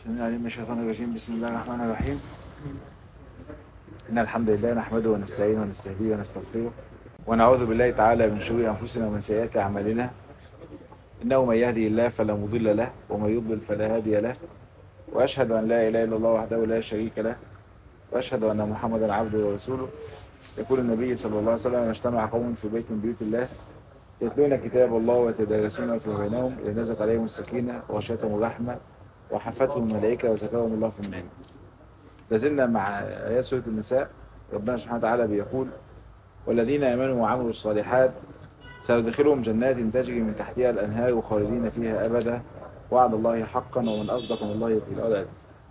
السميع العليم من الشيطان الرجيم بسم الله الرحمن الرحيم إن الحمد لله نحمده ونستعينه ونستهديه ونستغفره ونعوذ بالله تعالى من شرور أنفسنا ومن سيئات أعمالنا إنه من يهدي الله فلا مضل له ومن يضلل فلا هادي له وأشهد أن لا إله إلا الله وحده لا شريك له وأشهد أن محمدا عبده ورسوله يقول النبي صلى الله عليه وسلم اجتمع قوم في بيت من بيوت الله يتلون كتاب الله ويتدارسون في بينهم لنزلت عليهم السكينة وغشيتهم الرحمة وحفتهم الملائكة وزكاهم الله في النعيم لازلنا مع آيات سورة النساء ربنا سبحانه وتعالى بيقول والذين آمنوا وعملوا الصالحات سندخلهم جنات تجري من تحتها الأنهار خالدين فيها أبدا وعد الله حقا ومن أصدق من الله في الأولاد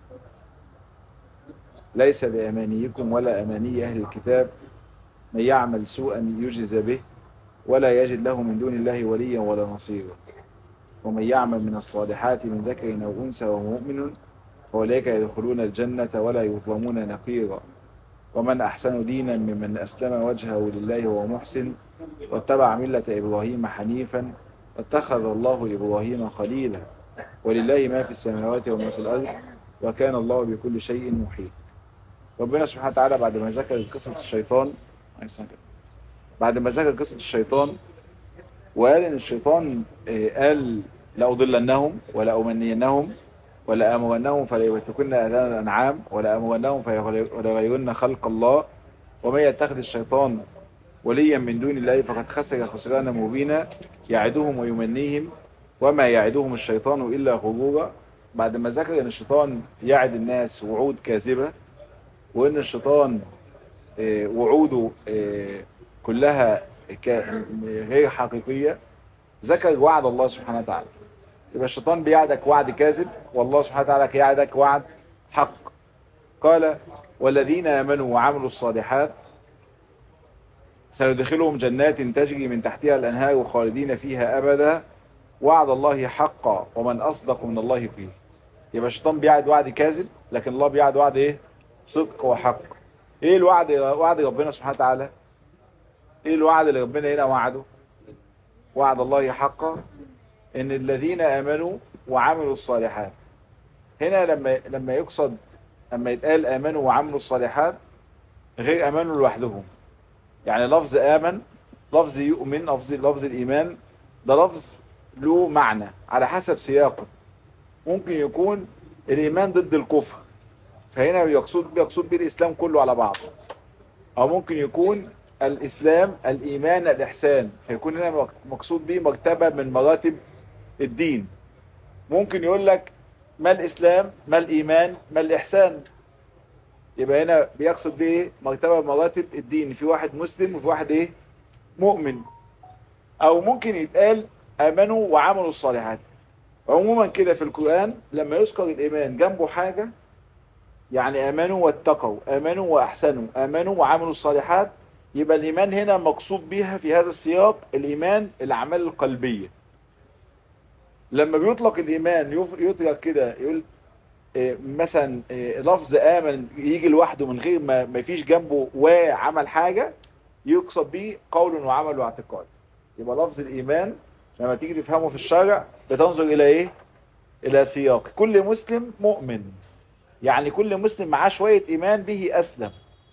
ليس بأمانيكم ولا أماني أهل الكتاب من يعمل سوءا يجز به ولا يجد له من دون الله وليا ولا نصيرا ومن يعمل من الصالحات من ذكر أو أنثى وهو مؤمن فأولئك يدخلون الجنة ولا يظلمون نقيرا ومن أحسن دينا ممن أسلم وجهه لله وهو محسن واتبع ملة إبراهيم حنيفا واتخذ الله إبراهيم خليلا ولله ما في السماوات وما في الأرض وكان الله بكل شيء محيط ربنا سبحانه وتعالى بعد ما ذكر قصة الشيطان بعد ما ذكر قصة الشيطان وقال ان الشيطان قال لأضلنهم ولا أمنينهم ولا أمرنهم فلا يبتكن أذان الأنعام ولا أمرنهم فيغيرن خلق الله ومن يتخذ الشيطان وليا من دون الله فقد خسر خسرانا مبينا يعدهم ويمنيهم وما يعدهم الشيطان إلا غرورا بعد ما ذكر ان الشيطان يعد الناس وعود كاذبة وان الشيطان وعوده كلها غير حقيقية ذكر وعد الله سبحانه وتعالى يبقى الشيطان بيعدك وعد كاذب والله سبحانه وتعالى يعدك وعد حق قال والذين آمنوا وعملوا الصالحات سندخلهم جنات تجري من تحتها الأنهار خالدين فيها أبدا وعد الله حقا ومن أصدق من الله فيه يبقى الشيطان بيعد وعد كاذب لكن الله بيعد وعد ايه صدق وحق ايه الوعد وعد ربنا سبحانه وتعالى ايه الوعد اللي ربنا هنا وعده وعد الله حقا ان الذين امنوا وعملوا الصالحات هنا لما لما يقصد لما يتقال امنوا وعملوا الصالحات غير امنوا لوحدهم يعني لفظ امن لفظ يؤمن لفظ لفظ الايمان ده لفظ له معنى على حسب سياقه ممكن يكون الايمان ضد الكفر فهنا يقصد بيقصد به الاسلام كله على بعضه او ممكن يكون الإسلام الإيمان الإحسان فيكون هنا مقصود به مرتبة من مراتب الدين ممكن يقول لك ما الإسلام ما الإيمان ما الإحسان يبقى هنا بيقصد به مرتبة من مراتب الدين في واحد مسلم وفي واحد إيه مؤمن أو ممكن يتقال آمنوا وعملوا الصالحات عموما كده في القرآن لما يذكر الإيمان جنبه حاجة يعني آمنوا واتقوا آمنوا وأحسنوا آمنوا وعملوا الصالحات يبقى الإيمان هنا مقصود بها في هذا السياق الإيمان الأعمال القلبية لما بيطلق الإيمان يطلق كده يقول مثلا لفظ آمن يجي لوحده من غير ما ما فيش جنبه وعمل حاجة يقصد به قول وعمل واعتقاد يبقى لفظ الإيمان لما تيجي تفهمه في الشرع بتنظر إلى إيه إلى سياق كل مسلم مؤمن يعني كل مسلم معاه شوية إيمان به أسلم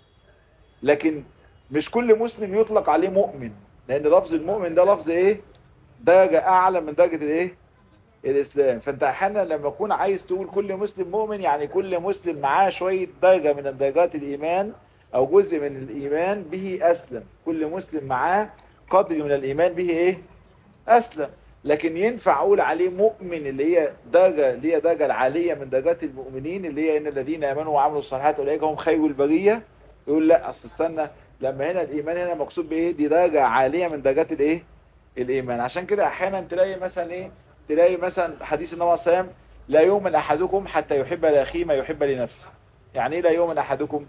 لكن مش كل مسلم يطلق عليه مؤمن لان لفظ المؤمن ده لفظ ايه درجة اعلى من درجة الايه الاسلام فانت احيانا لما تكون عايز تقول كل مسلم مؤمن يعني كل مسلم معاه شوية درجة من درجات الايمان او جزء من الايمان به اسلم كل مسلم معاه قدر من الايمان به ايه اسلم لكن ينفع اقول عليه مؤمن اللي هي درجة اللي هي درجة العالية من درجات المؤمنين اللي هي ان الذين امنوا وعملوا الصالحات اولئك هم خير البرية يقول لا اصل استنى لما هنا الايمان هنا مقصود بايه دي درجة عالية من درجات الايه الايمان عشان كده احيانا تلاقي مثلا ايه تلاقي مثلا حديث النبي صلى الله عليه وسلم لا يؤمن احدكم حتى يحب لاخيه ما يحب لنفسه يعني ايه لا يؤمن احدكم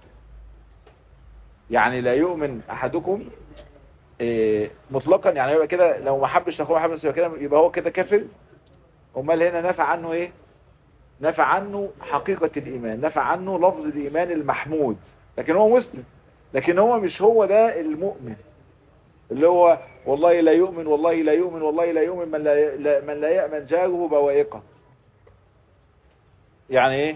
يعني لا يؤمن احدكم إيه مطلقا يعني يبقى كده لو ما حبش اخوه حب نفسه كده يبقى هو كده كافر امال هنا نفع عنه ايه نفع عنه حقيقة الايمان نفع عنه لفظ الايمان المحمود لكن هو مسلم لكن هو مش هو ده المؤمن اللي هو والله لا يؤمن والله لا يؤمن والله لا يؤمن من لا, من لا يأمن جاره بوائقه يعني ايه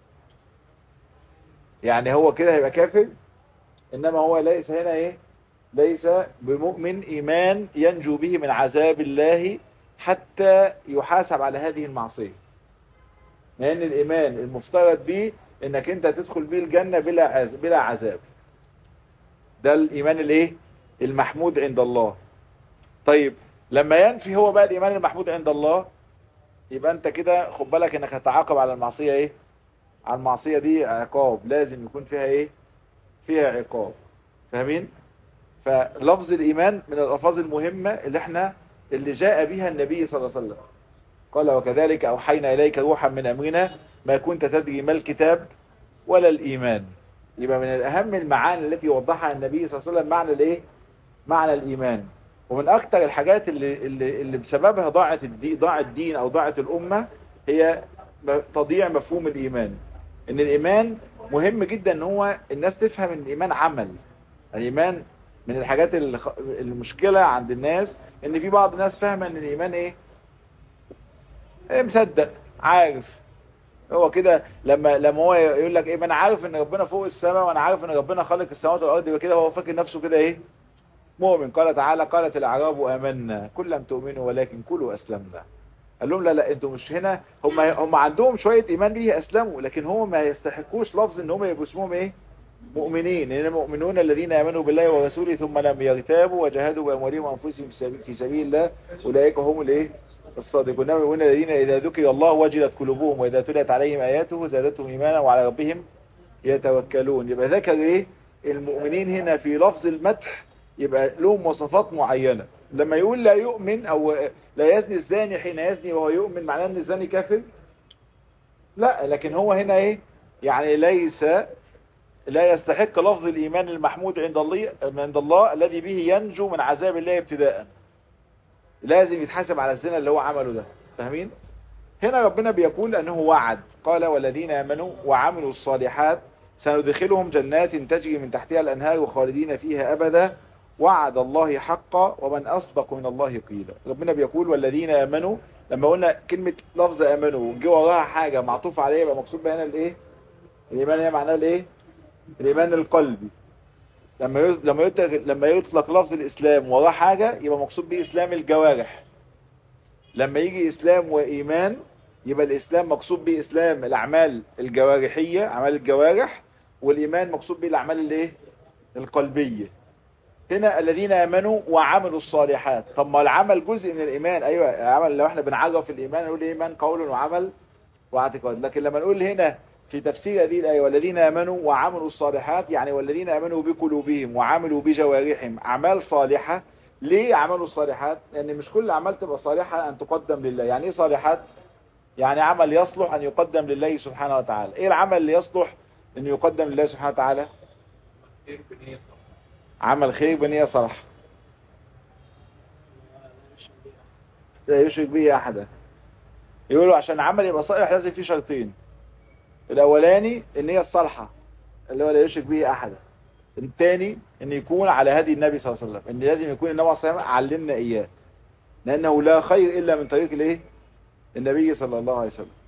يعني هو كده هيبقى كافر انما هو ليس هنا ايه ليس بمؤمن ايمان ينجو به من عذاب الله حتى يحاسب على هذه المعصية لان الايمان المفترض به انك انت تدخل به الجنة بلا عذاب, بلا عذاب ده الايمان الايه المحمود عند الله طيب لما ينفي هو بقى الايمان المحمود عند الله يبقى انت كده خد بالك انك هتعاقب على المعصية ايه على المعصية دي عقاب لازم يكون فيها ايه فيها عقاب فاهمين فلفظ الايمان من الالفاظ المهمة اللي احنا اللي جاء بها النبي صلى الله عليه وسلم قال وكذلك اوحينا اليك روحا من امرنا ما كنت تدري ما الكتاب ولا الايمان يبقى من الاهم المعاني التي وضحها النبي صلى الله عليه وسلم معنى الايه معنى الايمان ومن اكتر الحاجات اللي اللي, اللي بسببها ضاعت الدين ضاع الدين او ضاعت الامه هي تضييع مفهوم الايمان ان الايمان مهم جدا ان هو الناس تفهم ان الايمان عمل الايمان من الحاجات المشكلة عند الناس ان في بعض الناس فاهمة ان الايمان ايه ايه مصدق عارف هو كده لما لما هو يقول لك ايه ما انا عارف ان ربنا فوق السماء وانا عارف ان ربنا خلق السماوات والارض يبقى كده هو فاكر نفسه كده ايه مؤمن قال تعالى قالت الاعراب امنا كل لم تؤمنوا ولكن كلوا اسلمنا قال لهم لا لا انتوا مش هنا هم هم عندهم شويه ايمان به اسلموا لكن هم ما يستحقوش لفظ ان هم يبقوا اسمهم ايه مؤمنين ان المؤمنون الذين امنوا بالله ورسوله ثم لم يرتابوا وجاهدوا باموالهم وانفسهم في سبيل الله اولئك هم الايه الصادقون المؤمنون الذين اذا ذكر الله وجلت قلوبهم واذا تليت عليهم اياته زادتهم ايمانا وعلى ربهم يتوكلون يبقى ذكر ايه المؤمنين هنا في لفظ المدح يبقى لهم وصفات معينة لما يقول لا يؤمن او لا يزني الزاني حين يزني وهو يؤمن معناه ان الزاني كافر لا لكن هو هنا ايه يعني ليس لا يستحق لفظ الإيمان المحمود عند الله عند الله الذي به ينجو من عذاب الله ابتداء لازم يتحاسب على الزنا اللي هو عمله ده فاهمين هنا ربنا بيقول أنه وعد قال والذين آمنوا وعملوا الصالحات سندخلهم جنات تجري من تحتها الأنهار وخالدين فيها أبدا وعد الله حقا ومن أصدق من الله قيلا ربنا بيقول والذين آمنوا لما قلنا كلمة لفظ آمنوا وجي وراها حاجة معطوف عليها يبقى مقصود بها هنا الإيه الإيمان هي معناها الإيه الإيمان القلبي لما لما يطلق لما يطلق لفظ الإسلام وراه حاجة يبقى مقصود به إسلام الجوارح لما يجي إسلام وإيمان يبقى الإسلام مقصود به إسلام الأعمال الجوارحية أعمال الجوارح والإيمان مقصود به الأعمال الإيه القلبية هنا الذين آمنوا وعملوا الصالحات طب ما العمل جزء من الإيمان أيوة العمل لو احنا بنعرف الإيمان نقول إيمان قول وعمل واعتقاد لكن لما نقول هنا في تفسير هذه الآية والذين آمنوا وعملوا الصالحات يعني والذين آمنوا بقلوبهم وعملوا بجوارحهم أعمال صالحة ليه عملوا الصالحات لأن مش كل أعمال تبقى صالحة أن تقدم لله يعني إيه صالحات يعني عمل يصلح أن يقدم لله سبحانه وتعالى إيه العمل اللي يصلح أن يقدم لله سبحانه وتعالى عمل خير بنية صالحة لا يشرك به أحدا يقولوا عشان عمل يبقى صالح لازم فيه شرطين الاولاني النية الصالحة اللي هو لا يشرك به احدا الثاني ان يكون على هدي النبي صلى الله عليه وسلم ان لازم يكون النبي صلى الله عليه وسلم علمنا اياه لانه لا خير الا من طريق الايه النبي صلى الله عليه وسلم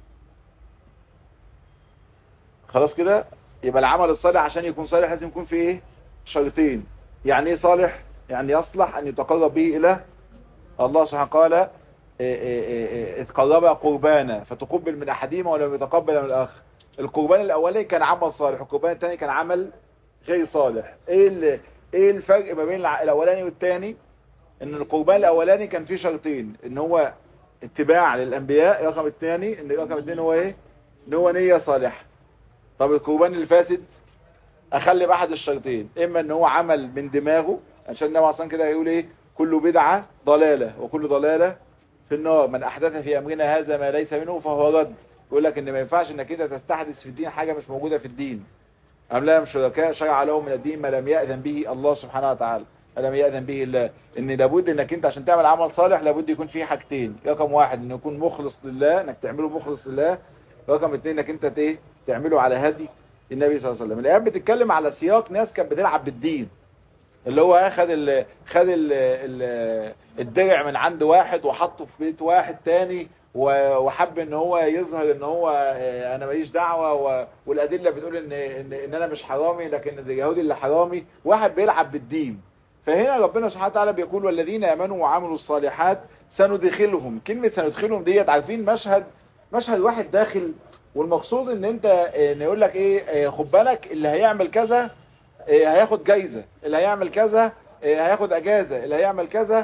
خلاص كده يبقى العمل الصالح عشان يكون صالح لازم يكون فيه ايه شرطين يعني ايه صالح يعني يصلح ان يتقرب به الى الله سبحانه قال اذ قرب قربانا فتقبل من احدهما ولم يتقبل من الاخر القربان الاولاني كان عمل صالح القربان الثاني كان عمل غير صالح ايه ايه الفرق ما بين الاولاني والثاني ان القربان الاولاني كان فيه شرطين ان هو اتباع للانبياء رقم الثاني ان رقم اثنين هو ايه ان هو نية صالحة طب القربان الفاسد اخلي باحد الشرطين اما ان هو عمل من دماغه عشان النبي اصلا كده يقول ايه كل بدعة ضلالة وكل ضلالة في النار من احدث في امرنا هذا ما ليس منه فهو رد يقول لك ان ما ينفعش انك انت تستحدث في الدين حاجة مش موجودة في الدين ام لهم شركاء شرع لهم من الدين ما لم يأذن به الله سبحانه وتعالى لم يأذن به الله ان لابد انك انت عشان تعمل عمل صالح لابد يكون فيه حاجتين رقم واحد انه يكون مخلص لله انك تعمله مخلص لله رقم اثنين انك انت ايه تعمله على هدي النبي صلى الله عليه وسلم الايات بتتكلم على سياق ناس كانت بتلعب بالدين اللي هو خد ال خد ال ال الدرع من عند واحد وحطه في بيت واحد تاني وحب ان هو يظهر ان هو انا ماليش دعوه والادله بتقول ان ان, إن انا مش حرامي لكن اليهودي اللي حرامي واحد بيلعب بالدين فهنا ربنا سبحانه وتعالى بيقول والذين امنوا وعملوا الصالحات سندخلهم كلمه سندخلهم ديت عارفين مشهد مشهد واحد داخل والمقصود ان انت ان يقول لك ايه خد بالك اللي هيعمل كذا هياخد جايزه اللي هيعمل كذا هياخد اجازه اللي هيعمل كذا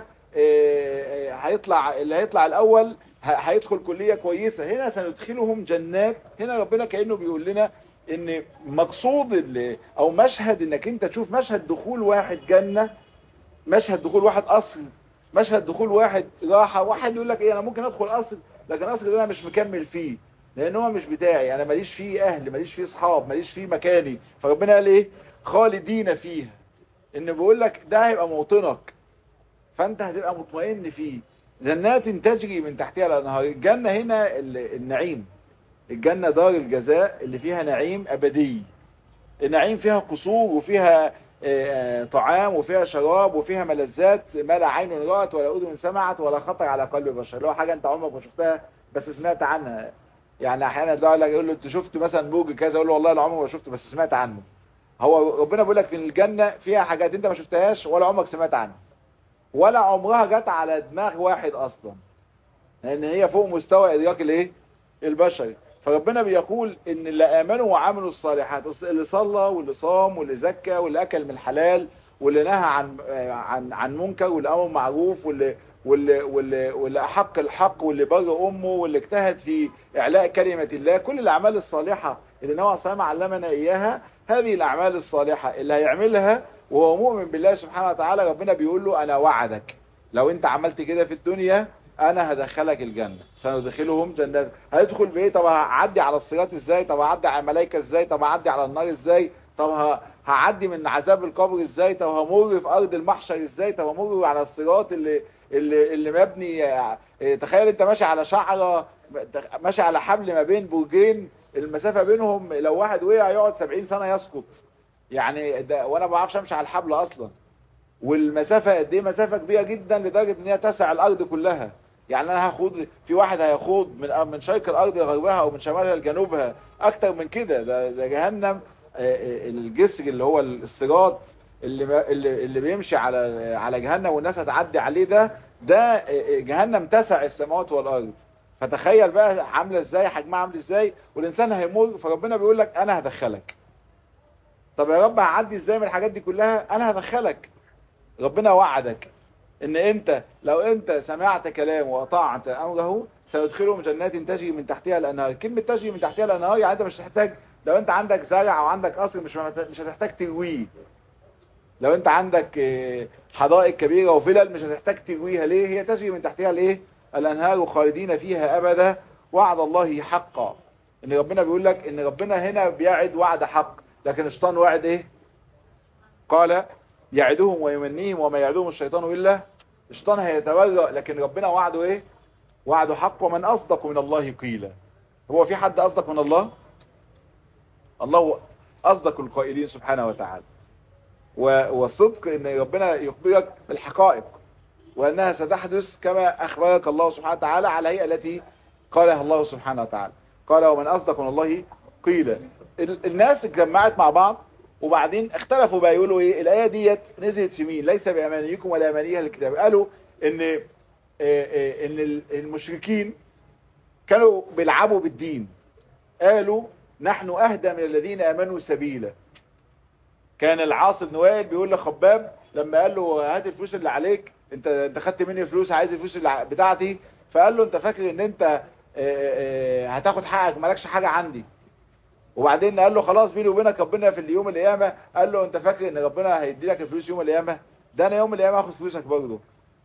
هيطلع اللي هيطلع الاول هيدخل كلية كويسة هنا سندخلهم جنات هنا ربنا كأنه بيقول لنا ان مقصود اللي او مشهد انك انت تشوف مشهد دخول واحد جنة مشهد دخول واحد قصر مشهد دخول واحد راحة واحد يقول لك ايه انا ممكن ادخل قصر لكن قصر ده انا مش مكمل فيه لان هو مش بتاعي انا ماليش فيه اهل ماليش فيه اصحاب ماليش فيه مكاني فربنا قال ايه خالدين فيها ان بيقول لك ده هيبقى موطنك فانت هتبقى مطمئن فيه جنات تجري من تحتها الانهار الجنة هنا النعيم الجنة دار الجزاء اللي فيها نعيم ابدي النعيم فيها قصور وفيها طعام وفيها شراب وفيها ملذات ما لا عين رأت ولا اذن سمعت ولا خطر على قلب بشر لو حاجة انت عمرك ما شفتها بس سمعت عنها يعني احيانا تلاقي لك يقول له انت شفت مثلا برج كذا يقول له والله لا عمري ما شفته بس سمعت عنه هو ربنا بيقول لك في الجنة فيها حاجات انت ما شفتهاش ولا عمرك سمعت عنها ولا عمرها جت على دماغ واحد اصلا لان هي فوق مستوى ادراك الايه البشري فربنا بيقول ان اللي امنوا وعملوا الصالحات اللي صلى واللي صام واللي زكى واللي اكل من الحلال واللي نهى عن عن عن منكر واللي امر معروف واللي واللي واللي واللي احق الحق واللي بر امه واللي اجتهد في اعلاء كلمه الله كل الاعمال الصالحه اللي نوع صلى علمنا اياها هذه الاعمال الصالحه اللي هيعملها وهو مؤمن بالله سبحانه وتعالى ربنا بيقول له انا وعدك لو انت عملت كده في الدنيا انا هدخلك الجنة سندخلهم جنات هيدخل بايه طب هعدي على الصراط ازاي طب هعدي على الملائكة ازاي طب هعدي على النار ازاي طب هعدي من عذاب القبر ازاي طب همر في ارض المحشر ازاي طب همر على الصراط اللي اللي اللي مبني تخيل انت ماشي على شعره ماشي على حبل ما بين برجين المسافة بينهم لو واحد وقع يقعد 70 سنة يسقط يعني ده وانا ما بعرفش امشي على الحبل اصلا والمسافة قد ايه مسافة كبيرة جدا لدرجة ان هي تسع الارض كلها يعني انا هاخد في واحد هيخوض من من شرق الارض لغربها او من شمالها لجنوبها اكتر من كده ده, ده جهنم الجسر اللي هو الصراط اللي اللي اللي بيمشي على على جهنم والناس هتعدي عليه ده ده جهنم تسع السماوات والارض فتخيل بقى عامله ازاي حجمها عامل ازاي والانسان هيمر فربنا بيقول لك انا هدخلك طب يا رب هعدي ازاي من الحاجات دي كلها انا هدخلك ربنا وعدك ان انت لو انت سمعت كلامه وأطاعت امره سيدخلهم جنات تجري من تحتها الانهار كلمة تجري من تحتها الانهار يعني انت مش هتحتاج لو انت عندك زرع او عندك قصر مش مش هتحتاج ترويه لو انت عندك حدائق كبيرة وفلل مش هتحتاج ترويها ليه هي تجري من تحتها الايه الانهار خالدين فيها ابدا وعد الله حقا ان ربنا بيقول لك ان ربنا هنا بيعد وعد حق لكن الشيطان وعد ايه قال يعدهم ويمنيهم وما يعدهم الشيطان الا الشيطان هيتورع لكن ربنا وعده ايه وعده حق ومن اصدق من الله قيلا هو في حد اصدق من الله الله اصدق القائلين سبحانه وتعالى والصدق ان ربنا يخبرك بالحقائق وانها ستحدث كما اخبرك الله سبحانه وتعالى على هي التي قالها الله سبحانه وتعالى قال ومن اصدق من الله قيلا الناس اتجمعت مع بعض وبعدين اختلفوا بقى يقولوا ايه الايه ديت نزلت في مين ليس بامانيكم ولا امانيها الكتاب قالوا ان ان المشركين كانوا بيلعبوا بالدين قالوا نحن اهدى من الذين امنوا سبيلا كان العاص بن وائل بيقول لخباب لما قال له هات الفلوس اللي عليك انت انت خدت مني فلوس عايز الفلوس اللي بتاعتي فقال له انت فاكر ان انت هتاخد حقك مالكش حاجه عندي وبعدين قال له خلاص بيني وبينك ربنا في اليوم القيامه قال له انت فاكر ان ربنا هيدي لك الفلوس يوم القيامه ده انا يوم القيامه هاخد فلوسك برضه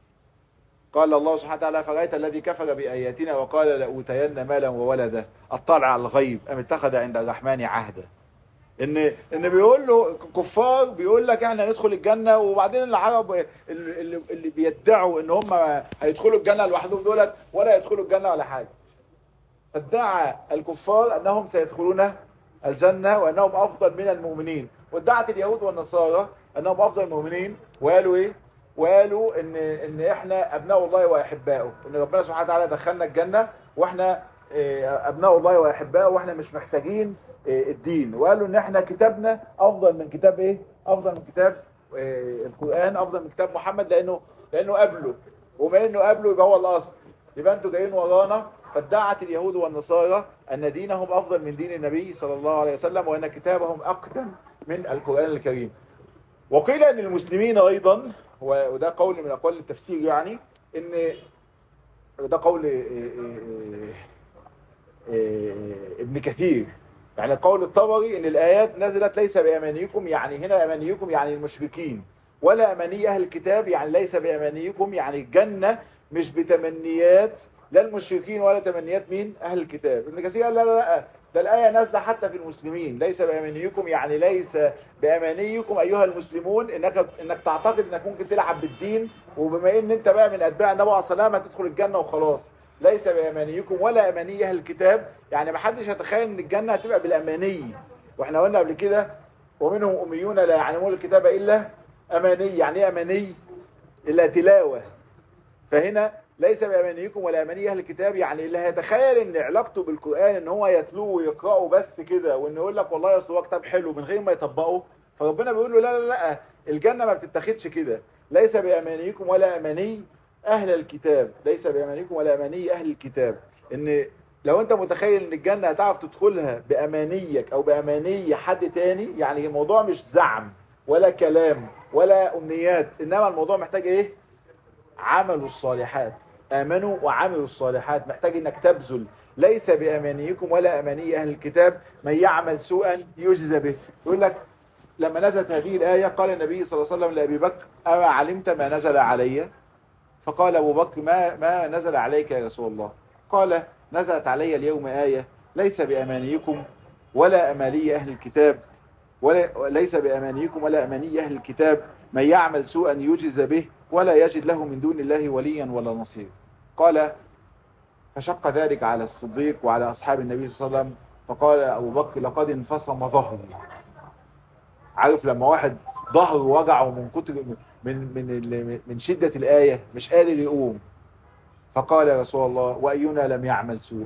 قال الله سبحانه وتعالى فرأيت الذي كفر بآياتنا وقال لأوتين مالا وولدا اطلع على الغيب ام اتخذ عند الرحمن عهدا ان ان بيقول له كفار بيقول لك احنا ندخل الجنة وبعدين العرب اللي, اللي بيدعوا ان هم هيدخلوا الجنة لوحدهم دولت ولا يدخلوا الجنة ولا حاجة ادعى الكفار انهم سيدخلون الجنة وانهم افضل من المؤمنين وادعت اليهود والنصارى انهم افضل المؤمنين وقالوا ايه وقالوا ان ان احنا ابناء الله واحباؤه ان ربنا سبحانه وتعالى دخلنا الجنه واحنا آه، ابناء الله واحباؤه واحنا مش محتاجين آه، الدين وقالوا ان احنا كتابنا افضل من كتاب ايه افضل من كتاب آه، القران افضل من كتاب محمد لانه لانه قبله وما انه قبله يبقى هو الاصل يبقى انتوا جايين ورانا فادعت اليهود والنصارى ان دينهم افضل من دين النبي صلى الله عليه وسلم وان كتابهم اقدم من القران الكريم وقيل ان المسلمين ايضا وده قول من اقوال التفسير يعني ان ده قول إيه إيه إيه ابن كثير يعني قول الطبري ان الايات نزلت ليس بامانيكم يعني هنا امانيكم يعني المشركين ولا اماني اهل الكتاب يعني ليس بامانيكم يعني الجنه مش بتمنيات لا المشركين ولا تمنيات مين اهل الكتاب ابن كثير قال لا لا لا ده الآية نازلة حتى في المسلمين ليس بأمانيكم يعني ليس بأمانيكم أيها المسلمون إنك, إنك تعتقد إنك ممكن تلعب بالدين وبما إن أنت بقى من أتباع النبي عليه الصلاة تدخل الجنة وخلاص ليس بأمانيكم ولا أماني أهل الكتاب يعني ما حدش يتخيل إن الجنة هتبقى بالأماني وإحنا قلنا قبل كده ومنهم أميون لا يعلمون الكتاب إلا أماني يعني إيه أماني إلا تلاوة فهنا ليس بأمانيكم ولا أماني أهل الكتاب يعني اللي هيتخيل ان علاقته بالقرآن ان هو يتلوه ويقرأه بس كده وان يقول لك والله اصل هو كتاب حلو من غير ما يطبقه فربنا بيقول له لا لا لا الجنة ما بتتاخدش كده ليس بأمانيكم ولا أماني أهل الكتاب ليس بأمانيكم ولا أماني أهل الكتاب ان لو انت متخيل ان الجنة هتعرف تدخلها بأمانيك او بأماني حد تاني يعني الموضوع مش زعم ولا كلام ولا أمنيات إنما الموضوع محتاج إيه عملوا الصالحات آمنوا وعملوا الصالحات محتاج انك تبذل ليس بأمانيكم ولا أماني أهل الكتاب من يعمل سوءا يجزى به يقول لك لما نزلت هذه الآية قال النبي صلى الله عليه وسلم لأبي بكر أما علمت ما نزل علي فقال أبو بكر ما, ما نزل عليك يا رسول الله قال نزلت علي اليوم آية ليس بأمانيكم ولا أماني أهل الكتاب ولا ليس بأمانيكم ولا أماني أهل الكتاب من يعمل سوءا يجز به ولا يجد له من دون الله وليا ولا نصير قال فشق ذلك على الصديق وعلى أصحاب النبي صلى الله عليه وسلم فقال أبو بكر لقد انفصم ظهري عارف لما واحد ظهره وجعه من كتر من من من شدة الآية مش قادر يقوم فقال يا رسول الله وأينا لم يعمل سوء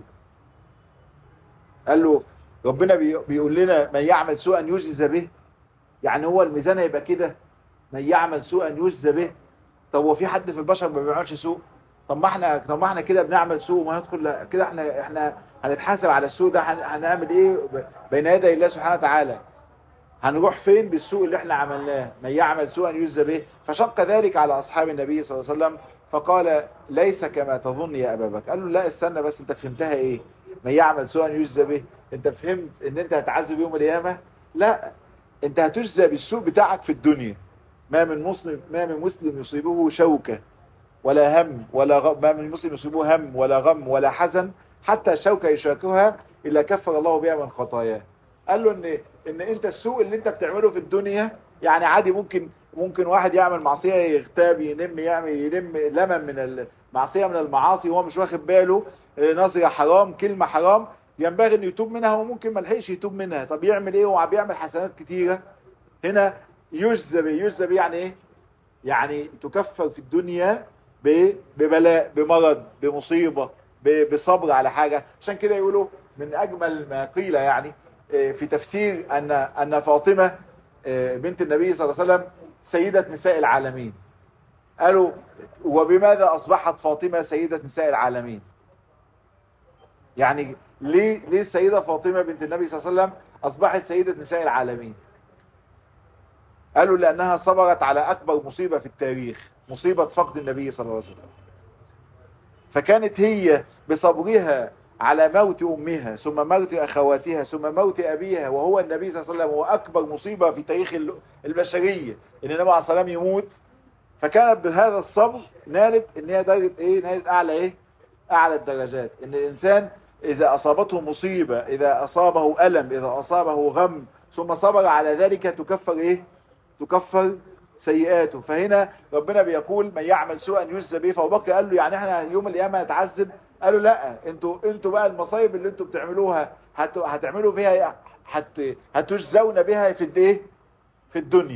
قال له ربنا بيقول لنا من يعمل سوءا يجزى به يعني هو الميزان هيبقى كده من يعمل سوءا يجزى به طب هو في حد في البشر ما بيعملش سوء طب ما احنا طب ما احنا كده بنعمل سوء وما ندخل كده احنا احنا هنتحاسب على السوء ده هنعمل ايه بين يدي الله سبحانه وتعالى هنروح فين بالسوء اللي احنا عملناه من يعمل سوءا يجزى به فشق ذلك على اصحاب النبي صلى الله عليه وسلم فقال ليس كما تظن يا ابا بكر قال له لا استنى بس انت فهمتها ايه من يعمل سوءا يجزى به انت فهمت ان انت هتعذب يوم القيامه لا انت هتجزى بالسوء بتاعك في الدنيا ما من مسلم ما من مسلم يصيبه شوكه ولا هم ولا غم ما من مسلم يصيبه هم ولا غم ولا حزن حتى الشوكة يشاكها إلا كفر الله بها من خطاياه قال له ان ان انت السوء اللي انت بتعمله في الدنيا يعني عادي ممكن ممكن واحد يعمل معصية يغتاب ينم يعمل يلم لمن من المعصية من المعاصي وهو مش واخد باله نظرة حرام كلمة حرام ينبغي انه يتوب منها وممكن ما لحقش يتوب منها طب يعمل ايه هو بيعمل حسنات كتيرة هنا يجزى يجزى يعني ايه يعني تكفر في الدنيا ببلاء بمرض بمصيبة بصبر على حاجة عشان كده يقولوا من أجمل ما قيل يعني في تفسير أن, أن فاطمة بنت النبي صلى الله عليه وسلم سيدة نساء العالمين قالوا وبماذا أصبحت فاطمة سيدة نساء العالمين يعني ليه, ليه السيدة فاطمة بنت النبي صلى الله عليه وسلم أصبحت سيدة نساء العالمين قالوا لأنها صبرت على أكبر مصيبة في التاريخ مصيبة فقد النبي صلى الله عليه وسلم فكانت هي بصبرها على موت أمها ثم موت أخواتها ثم موت أبيها وهو النبي صلى الله عليه وسلم هو أكبر مصيبة في تاريخ البشرية إن النبي عليه الصلاة يموت فكانت بهذا الصبر نالت إن هي درجة إيه نالت أعلى إيه أعلى الدرجات إن الإنسان إذا أصابته مصيبة إذا أصابه ألم إذا أصابه غم ثم صبر على ذلك تكفر إيه تكفر سيئاته فهنا ربنا بيقول من يعمل سوءا يجزى به فابو بكر قال له يعني احنا يوم القيامه هنتعذب قالوا لا انتوا انتوا بقى المصايب اللي انتوا بتعملوها هت... هتعملوا فيها هت... هتجزون بها في الايه في الدنيا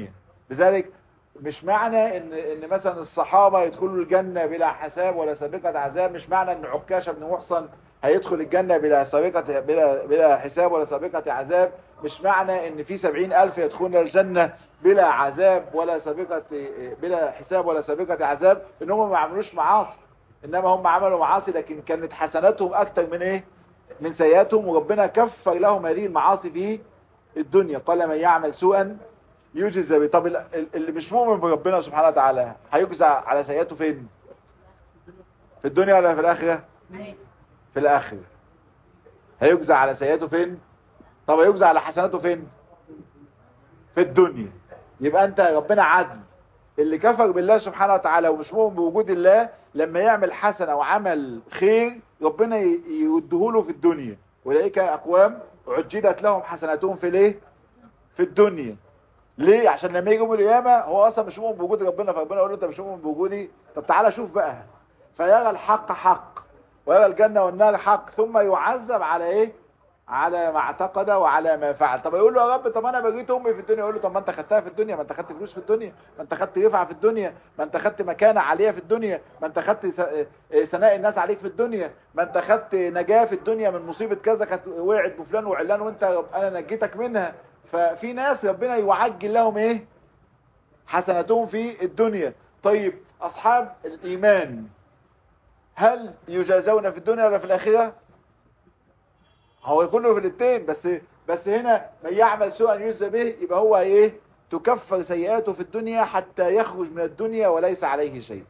لذلك مش معنى ان ان مثلا الصحابة يدخلوا الجنة بلا حساب ولا سابقة عذاب مش معنى ان عكاشة بن محصن هيدخل الجنة بلا سابقة بلا, بلا حساب ولا سابقة عذاب مش معنى ان في سبعين الف يدخلون الجنة بلا عذاب ولا سابقة بلا حساب ولا سابقة عذاب ان هم ما عملوش معاصي انما هم عملوا معاصي لكن كانت حسناتهم اكتر من ايه من سيئاتهم وربنا كفر لهم هذه المعاصي في الدنيا قال من يعمل سوءا يجزى به طب اللي مش مؤمن بربنا سبحانه وتعالى هيجزى على سيئاته فين في الدنيا ولا في الاخره في الاخره هيجزى على سيئاته فين طب هيجزى على حسناته فين في الدنيا يبقى انت ربنا عدل اللي كفر بالله سبحانه وتعالى ومش مؤمن بوجود الله لما يعمل حسنه او عمل خير ربنا يودهوله في الدنيا اولئك اقوام عجلت لهم حسناتهم في الايه في الدنيا ليه عشان لما يجي يوم القيامه هو اصلا مش مؤمن بوجود ربنا فربنا يقول له انت مش مؤمن بوجودي طب تعالى شوف بقى فيرى الحق حق ويرى الجنه والنار حق ثم يعذب على ايه على ما اعتقد وعلى ما فعل طب يقول له يا رب طب انا بغيت امي في الدنيا يقول له طب ما انت خدتها في الدنيا ما انت خدت فلوس في الدنيا ما انت خدت رفعه في الدنيا ما انت خدت مكانه عاليه في الدنيا ما انت خدت ثناء الناس عليك في الدنيا ما انت خدت نجاه في الدنيا من مصيبه كذا كانت وقعت بفلان وعلان وانت انا نجيتك منها ففي ناس ربنا يعجل لهم ايه حسناتهم في الدنيا طيب اصحاب الايمان هل يجازون في الدنيا ولا في الاخره هو كله في الاثنين بس بس هنا من يعمل سوءا يجزى به يبقى هو ايه تكفر سيئاته في الدنيا حتى يخرج من الدنيا وليس عليه شيء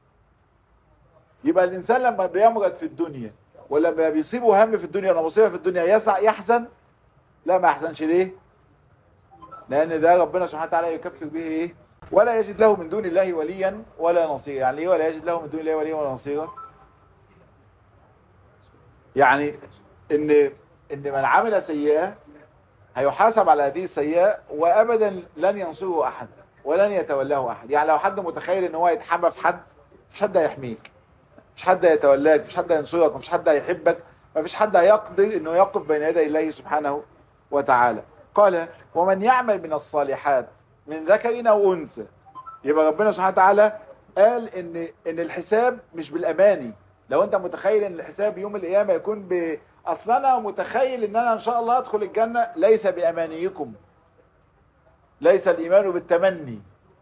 يبقى الانسان لما بيمرض في الدنيا ولما بيصيبه هم في الدنيا ولا مصيبه في الدنيا يسع يحزن لا ما يحزنش ليه لان ده ربنا سبحانه وتعالى يكفر به ايه ولا يجد له من دون الله وليا ولا نصيرا يعني ايه ولا يجد له من دون الله وليا ولا نصيرا يعني ان ان من عمل سيئة هيحاسب على هذه السيئة وابدا لن ينصره احد ولن يتولاه احد يعني لو حد متخيل ان هو يتحمى في حد مش حد هيحميك مش حد هيتولاك مش حد هينصرك مش حد هيحبك مفيش حد هيقدر انه يقف بين يدي الله سبحانه وتعالى قال ومن يعمل من الصالحات من ذكر او انثى يبقى ربنا سبحانه وتعالى قال ان ان الحساب مش بالاماني لو انت متخيل ان الحساب يوم القيامه يكون ب اصلا انا متخيل ان انا ان شاء الله ادخل الجنه ليس بامانيكم ليس الايمان بالتمني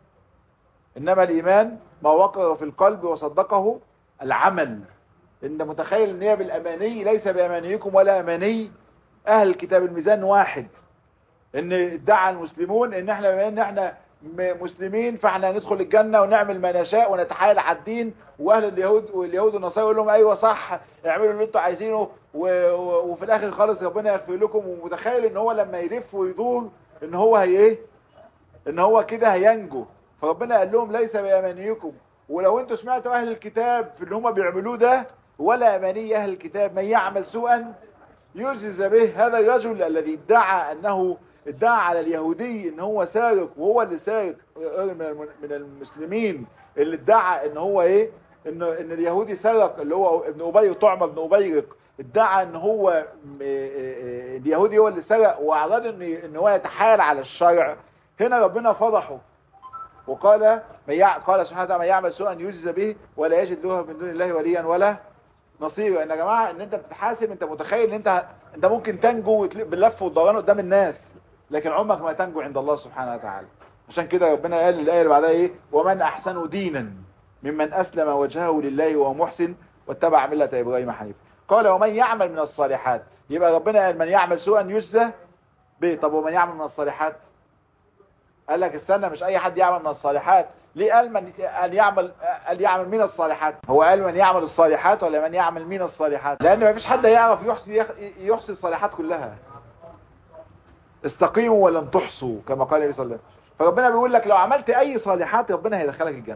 انما الايمان ما وقر في القلب وصدقه العمل انت متخيل ان هي بالاماني ليس بامانيكم ولا اماني اهل الكتاب الميزان واحد ان ادعى المسلمون ان احنا بما ان احنا مسلمين فاحنا ندخل الجنة ونعمل ما نشاء ونتحايل على الدين واهل اليهود واليهود والنصارى يقول لهم ايوه صح اعملوا اللي انتوا عايزينه وفي الاخر خالص ربنا يغفر لكم ومتخيل ان هو لما يلف ويدور ان هو هي ايه ان هو كده هينجو فربنا قال لهم ليس بامانيكم ولو انتوا سمعتوا اهل الكتاب في اللي هم بيعملوه ده ولا اماني اهل الكتاب من يعمل سوءا يجز به هذا الرجل الذي ادعى انه ادعى على اليهودي ان هو سارق وهو اللي سارق من المسلمين اللي ادعى ان هو ايه ان ان اليهودي سرق اللي هو ابن ابي طعمه ابن ابيرق ادعى ان هو اليهودي هو اللي سرق واعرض ان ان هو يتحايل على الشرع هنا ربنا فضحه وقال قال سبحانه وتعالى من يعمل سوءا يجزى به ولا يجد له من دون الله وليا ولا نصيرا ان يا جماعه ان انت بتتحاسب انت متخيل ان انت انت ممكن تنجو باللف والدوران قدام الناس لكن عمرك ما تنجو عند الله سبحانه وتعالى عشان كده ربنا قال الآية اللي بعدها ايه ومن احسن دينا ممن اسلم وجهه لله وهو محسن واتبع ملة ابراهيم حنيفا قال ومن يعمل من الصالحات يبقى ربنا قال من يعمل سوءا يجزى به طب ومن يعمل من الصالحات قال لك استنى مش اي حد يعمل من الصالحات ليه قال من ان يعمل قال يعمل من الصالحات هو قال من يعمل الصالحات ولا من يعمل من الصالحات لان ما فيش حد يعرف يحصي يحصي الصالحات كلها استقيموا ولم تحصوا كما قال النبي صلى الله عليه وسلم فربنا بيقول لك لو عملت اي صالحات ربنا هيدخلك الجنه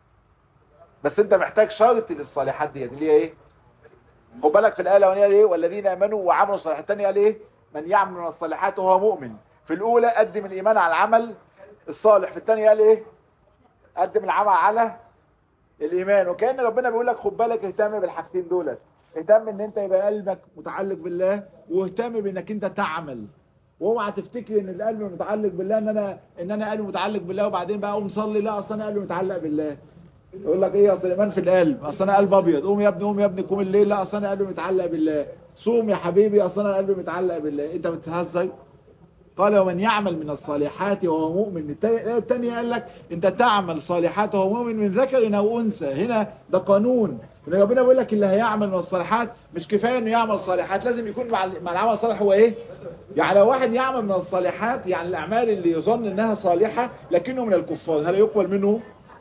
بس انت محتاج شرط للصالحات ديت اللي هي ايه خد بالك في الايه الاولانيه ايه والذين امنوا وعملوا الصالحات الثانيه قال ايه من يعمل من الصالحات وهو مؤمن في الاولى قدم الايمان على العمل الصالح في الثانيه قال ايه قدم العمل على الايمان وكان ربنا بيقول لك خد بالك اهتم بالحاجتين دولت اهتم ان انت يبقى قلبك متعلق بالله واهتم بانك انت تعمل واوعى تفتكر ان القلب متعلق بالله ان انا ان انا قلبي متعلق بالله وبعدين بقى اقوم اصلي لا اصل انا قلبي متعلق بالله يقول لك ايه اصل الايمان في القلب اصل انا قلب ابيض قوم يا ابني قوم يا ابني قوم الليل لا اصل انا قلبي متعلق بالله صوم يا حبيبي اصل انا قلبي متعلق بالله انت بتهزر قال ومن يعمل من الصالحات وهو مؤمن الثاني قال لك انت تعمل صالحات وهو مؤمن من ذكر او انثى هنا ده قانون ان ربنا بيقول لك اللي هيعمل من الصالحات مش كفايه انه يعمل صالحات لازم يكون مع مع العمل الصالح هو ايه يعني لو واحد يعمل من الصالحات يعني الاعمال اللي يظن انها صالحه لكنه من الكفار هل يقبل منه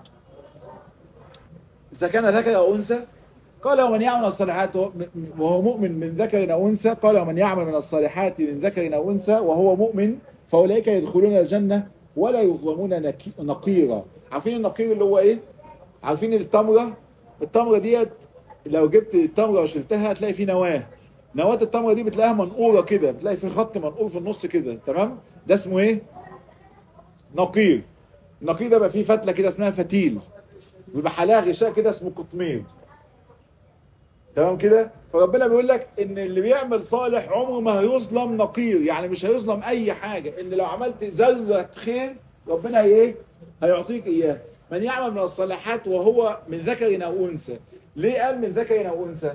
اذا كان ذكر او انثى قال ومن يعمل الصالحات وهو مؤمن من ذكر أو أنثى قال ومن يعمل من الصالحات من ذكر أو أنثى وهو مؤمن فأولئك يدخلون الجنة ولا يظلمون نقيرا عارفين النقير اللي هو إيه عارفين التمرة التمرة ديت لو جبت التمرة وشلتها هتلاقي في نواة نواة التمرة دي بتلاقيها منقورة كده بتلاقي في خط منقور في النص كده تمام ده اسمه ايه نقير النقير ده بقى فيه فتلة كده اسمها فتيل بيبقى حلاها غشاء كده اسمه قطمير تمام كده فربنا بيقول لك ان اللي بيعمل صالح عمره ما هيظلم نقير يعني مش هيظلم اي حاجة ان لو عملت ذرة خير ربنا ايه هيعطيك اياه من يعمل من الصالحات وهو من ذكر او انثى ليه قال من ذكر او انثى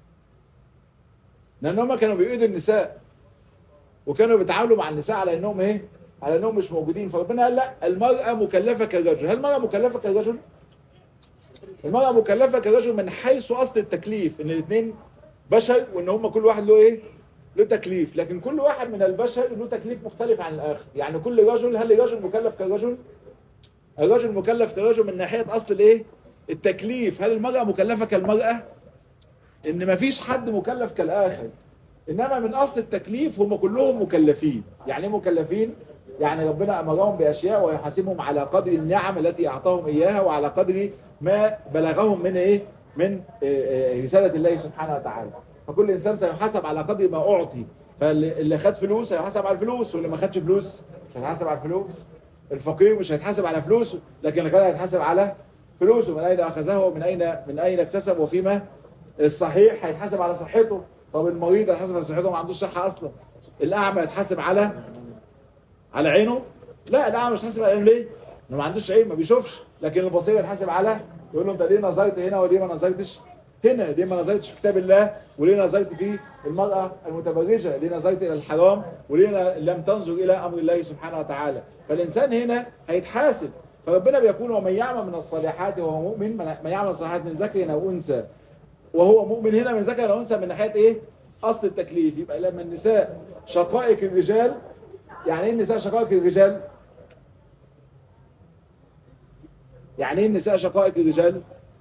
لان هم كانوا بيؤذوا النساء وكانوا بيتعاملوا مع النساء على انهم ايه على انهم مش موجودين فربنا قال لا المرأة مكلفة كالرجل هل المرأة مكلفة كالرجل المرأة مكلفة كرجل من حيث أصل التكليف إن الاثنين بشر وإن هم كل واحد له إيه له تكليف لكن كل واحد من البشر له تكليف مختلف عن الآخر يعني كل رجل هل الرجل مكلف كرجل الرجل مكلف كرجل من ناحية أصل الإيه التكليف هل المرأة مكلفة كالمرأة إن مفيش حد مكلف كالآخر إنما من أصل التكليف هم كلهم مكلفين يعني مكلفين يعني ربنا أمرهم بأشياء ويحاسبهم على قدر النعم التي أعطاهم إياها وعلى قدر ما بلغهم من إيه من رسالة الله سبحانه وتعالى فكل إنسان سيحاسب على قدر ما أعطي فاللي خد فلوس هيحاسب على الفلوس واللي ما خدش فلوس مش هيتحاسب على الفلوس الفقير مش هيتحاسب على فلوسه لكن الغني هيتحاسب على فلوسه من أين أخذه ومن أين من أين اكتسب وفيما الصحيح هيتحاسب على صحته طب المريض هيتحاسب على صحته ما عندوش صحة أصلا الأعمى هيتحاسب على على عينه لا الأعمى مش هيتحاسب على عينه ليه؟ انه ما عندوش عين ما بيشوفش لكن البصير يتحاسب على يقول له انت ليه نظرت هنا وليه ما نظرتش هنا ليه ما نظرتش في كتاب الله وليه نظرت في المرأة المتبرجة ليه نظرت إلى الحرام وليه لم تنظر إلى أمر الله سبحانه وتعالى فالإنسان هنا هيتحاسب فربنا بيقول ومن يعمل من الصالحات وهو مؤمن من يعمل الصالحات من ذكر أو أنثى وهو مؤمن هنا من ذكر أو أنثى من ناحية إيه أصل التكليف يبقى لما النساء شقائق الرجال يعني إيه النساء شقائق الرجال يعني ايه النساء شقائق الرجال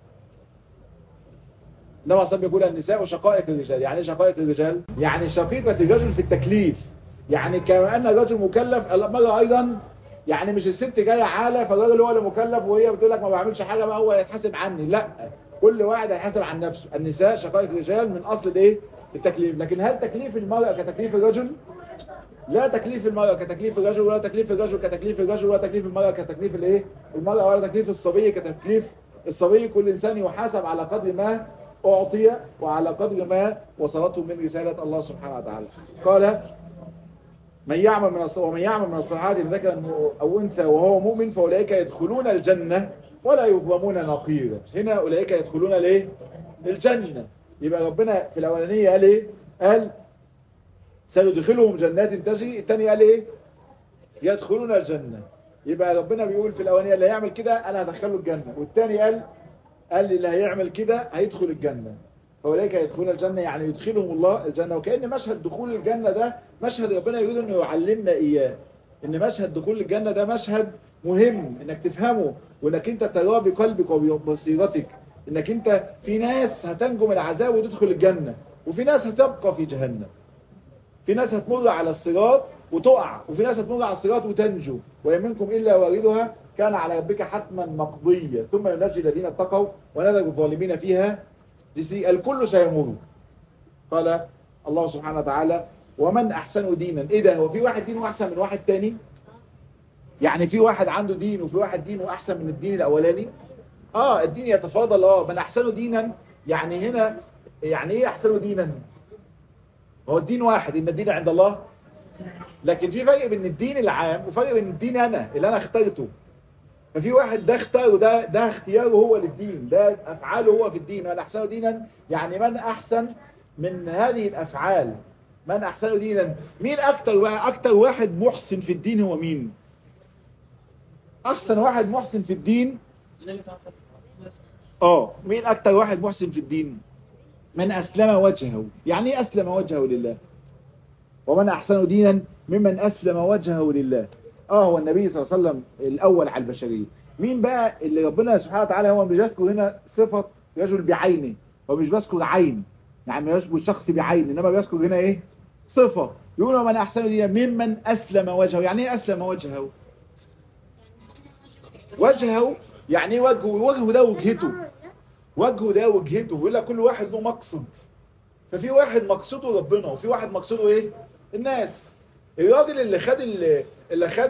انما اصلا بيقول النساء شقائق الرجال يعني ايه شقائق الرجال يعني شقيقة الرجل في التكليف يعني كما ان الرجل مكلف المرأة ايضا يعني مش الست جاية عالة فالراجل هو اللي مكلف وهي بتقول لك ما بعملش حاجة بقى هو يتحاسب عني لا كل واحد هيحاسب عن نفسه النساء شقائق الرجال من اصل الايه التكليف لكن هل تكليف المرأة كتكليف الرجل لا تكليف المرأة كتكليف الرجل ولا تكليف الرجل كتكليف الرجل ولا تكليف المرأة كتكليف الايه المرأة ولا تكليف الصبي كتكليف الصبي كل إنسان يحاسب على قدر ما أعطي وعلى قدر ما وصلته من رسالة الله سبحانه وتعالى قال من يعمل من الصلاة ومن يعمل من الصالحات إن ذكر أو أنثى وهو مؤمن فأولئك يدخلون الجنة ولا يظلمون نقيرا هنا أولئك يدخلون ليه الجنة يبقى ربنا في الأولانية قال إيه قال سندخلهم جنات تجري الثاني قال ايه يدخلون الجنة يبقى ربنا بيقول في الاولانيه اللي هيعمل كده انا هدخله الجنة والثاني قال قال اللي هيعمل كده هيدخل الجنة فاولئك يدخلون الجنة يعني يدخلهم الله الجنة وكأن مشهد دخول الجنة ده مشهد ربنا يريد انه يعلمنا اياه ان مشهد دخول الجنة ده مشهد مهم انك تفهمه وانك انت تراه بقلبك وبصيرتك انك انت في ناس هتنجو من العذاب وتدخل الجنة وفي ناس هتبقى في جهنم في ناس هتمر على الصراط وتقع وفي ناس هتمر على الصراط وتنجو وإن منكم إلا واردها كان على ربك حتما مقضية ثم ينجي الذين اتقوا ونذر الظالمين فيها جسي الكل سيمر قال الله سبحانه وتعالى ومن أحسن دينا إيه ده هو في واحد دينه أحسن من واحد تاني يعني في واحد عنده دين وفي واحد دينه أحسن من الدين الأولاني آه الدين يتفاضل آه من أحسن دينا يعني هنا يعني إيه أحسن دينا هو الدين واحد إن الدين عند الله لكن في فرق بين الدين العام وفرق بين الدين انا اللي انا اخترته ففي واحد ده اختاره ده ده اختياره هو للدين ده افعاله هو في الدين من احسن دينا يعني من احسن من هذه الافعال من احسن دينا مين اكتر واحد اكتر واحد محسن في الدين هو مين احسن واحد محسن في الدين اه مين اكتر واحد محسن في الدين من اسلم وجهه يعني ايه اسلم وجهه لله ومن احسن دينا ممن اسلم وجهه لله اه هو النبي صلى الله عليه وسلم الاول على البشريه مين بقى اللي ربنا سبحانه وتعالى هو مش بيذكر هنا صفه رجل بعينه هو مش بيذكر عين يعني مش بيذكر شخص بعين انما بيذكر هنا ايه صفه يقول ومن احسن دينا ممن اسلم وجهه يعني ايه اسلم وجهه وجهه يعني ايه وجهه وجهه ده وجهته وجهه ده وجهته يقول لك كل واحد له مقصد ففي واحد مقصده ربنا وفي واحد مقصده ايه الناس الراجل اللي خد اللي خد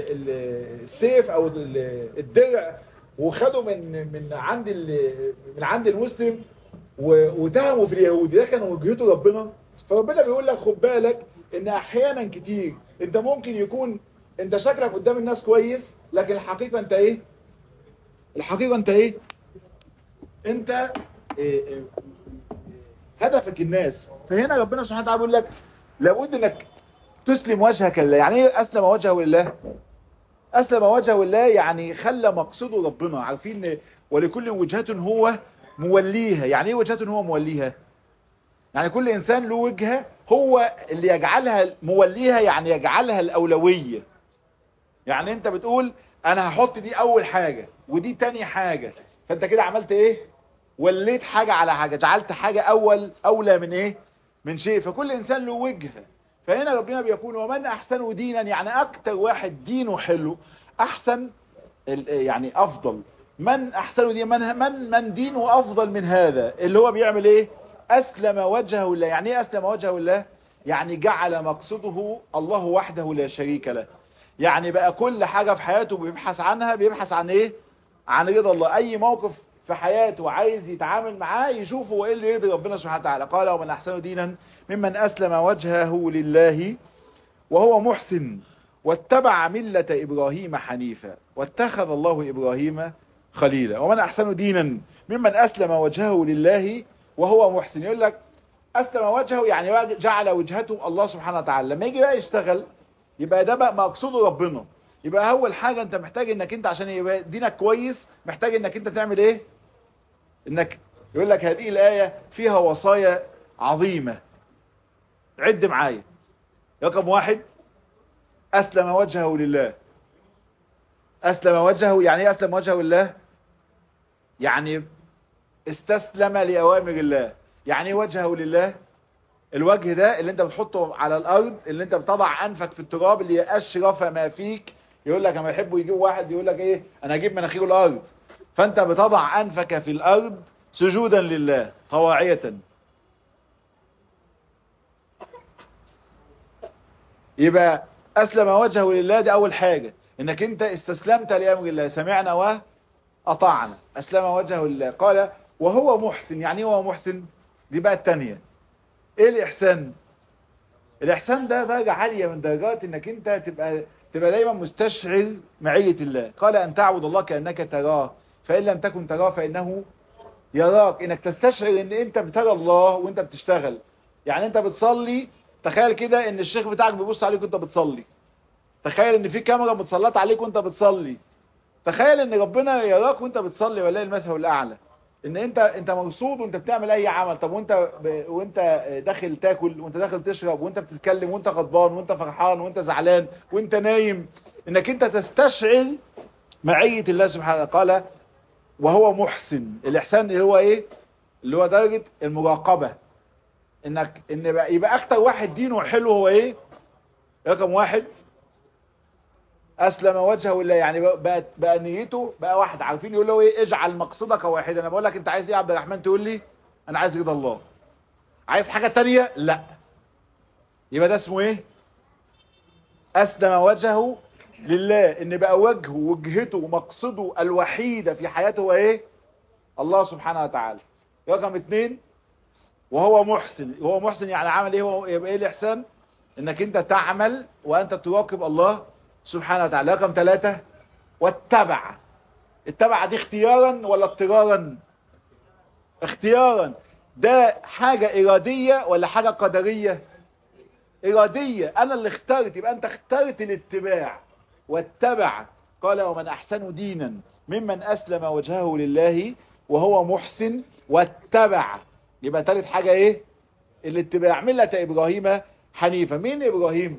السيف او الدرع وخده من من عند من عند المسلم وتهمه في اليهودي ده كان وجهته ربنا فربنا بيقول لك خد بالك ان احيانا كتير انت ممكن يكون انت شكلك قدام الناس كويس لكن الحقيقة انت ايه الحقيقة انت ايه انت إيه إيه هدفك الناس فهنا ربنا سبحانه وتعالى بيقول لك لابد انك تسلم وجهك لله يعني ايه اسلم وجهه لله اسلم وجهه لله يعني خلى مقصده ربنا عارفين ولكل وجهة هو موليها يعني ايه وجهة هو موليها يعني كل انسان له وجهة هو اللي يجعلها موليها يعني يجعلها الاولوية يعني انت بتقول انا هحط دي اول حاجة ودي تاني حاجة فانت كده عملت ايه وليت حاجة على حاجة جعلت حاجة اول اولى من ايه من شيء فكل انسان له وجهة فهنا ربنا بيقول ومن احسن دينا يعني اكتر واحد دينه حلو احسن يعني افضل من احسن دينا من, من, من دينه افضل من هذا اللي هو بيعمل ايه اسلم وجهه الله يعني ايه اسلم وجهه الله يعني جعل مقصده الله وحده لا شريك له يعني بقى كل حاجة في حياته بيبحث عنها بيبحث عن ايه عن رضا الله اي موقف في حياته عايز يتعامل معاه يشوف هو ايه اللي يرضي ربنا سبحانه وتعالى قال ومن احسن دينا ممن اسلم وجهه لله وهو محسن واتبع ملة ابراهيم حنيفا واتخذ الله ابراهيم خليلا ومن احسن دينا ممن اسلم وجهه لله وهو محسن يقول لك اسلم وجهه يعني جعل وجهته الله سبحانه وتعالى لما يجي بقى يشتغل يبقى ده بقى مقصوده ربنا يبقى اول حاجة انت محتاج انك انت عشان يبقى دينك كويس محتاج انك انت تعمل ايه انك يقول لك هذه الآية فيها وصايا عظيمة عد معايا رقم واحد اسلم وجهه لله اسلم وجهه يعني ايه اسلم وجهه لله يعني استسلم لأوامر الله يعني ايه وجهه لله الوجه ده اللي انت بتحطه على الارض اللي انت بتضع انفك في التراب اللي اشرف ما فيك يقول لك اما يحبوا يجيبوا واحد يقول لك ايه انا اجيب مناخيره الارض فانت بتضع انفك في الارض سجودا لله طواعية يبقى اسلم وجهه لله دي اول حاجة انك انت استسلمت لامر الله سمعنا واطعنا اسلم وجهه لله قال وهو محسن يعني ايه هو محسن دي بقى التانية ايه الاحسان الاحسان ده درجة عالية من درجات انك انت تبقى تبقى دايما مستشعر معية الله قال ان تعبد الله كأنك تراه فإن لم تكن تراه فإنه يراك انك تستشعر ان انت بترى الله وانت بتشتغل يعني انت بتصلي تخيل كده ان الشيخ بتاعك بيبص عليك وانت بتصلي تخيل ان في كاميرا متسلطه عليك وانت بتصلي تخيل ان ربنا يراك وانت بتصلي ولا المثل الاعلى ان انت انت مرصود وانت بتعمل اي عمل طب وانت ب... وانت داخل تاكل وانت داخل تشرب وانت بتتكلم وانت غضبان وانت فرحان وانت زعلان وانت نايم انك انت تستشعر معية الله سبحانه قال وهو محسن الاحسان اللي هو ايه اللي هو درجة المراقبة انك ان يبقى, يبقى اكتر واحد دينه حلو هو ايه رقم واحد اسلم وجهه لله يعني بقى, بقى نيته بقى واحد عارفين يقول له ايه اجعل مقصدك واحدا انا بقول لك انت عايز ايه يا عبد الرحمن تقول لي انا عايز رضا الله عايز حاجة تانية لا يبقى ده اسمه ايه اسلم وجهه لله ان بقى وجهه وجهته ومقصده الوحيدة في حياته هو ايه الله سبحانه وتعالى رقم اتنين وهو محسن وهو محسن يعني عمل ايه هو يبقى ايه الاحسان انك انت تعمل وانت تراقب الله سبحانه وتعالى رقم ثلاثة واتبع اتبع دي اختيارا ولا اضطرارا اختيارا ده حاجة ارادية ولا حاجة قدرية ارادية انا اللي اخترت يبقى انت اخترت الاتباع واتبع قال ومن احسن دينا ممن اسلم وجهه لله وهو محسن واتبع يبقى ثالث حاجة ايه الاتباع ملة ابراهيم حنيفة مين ابراهيم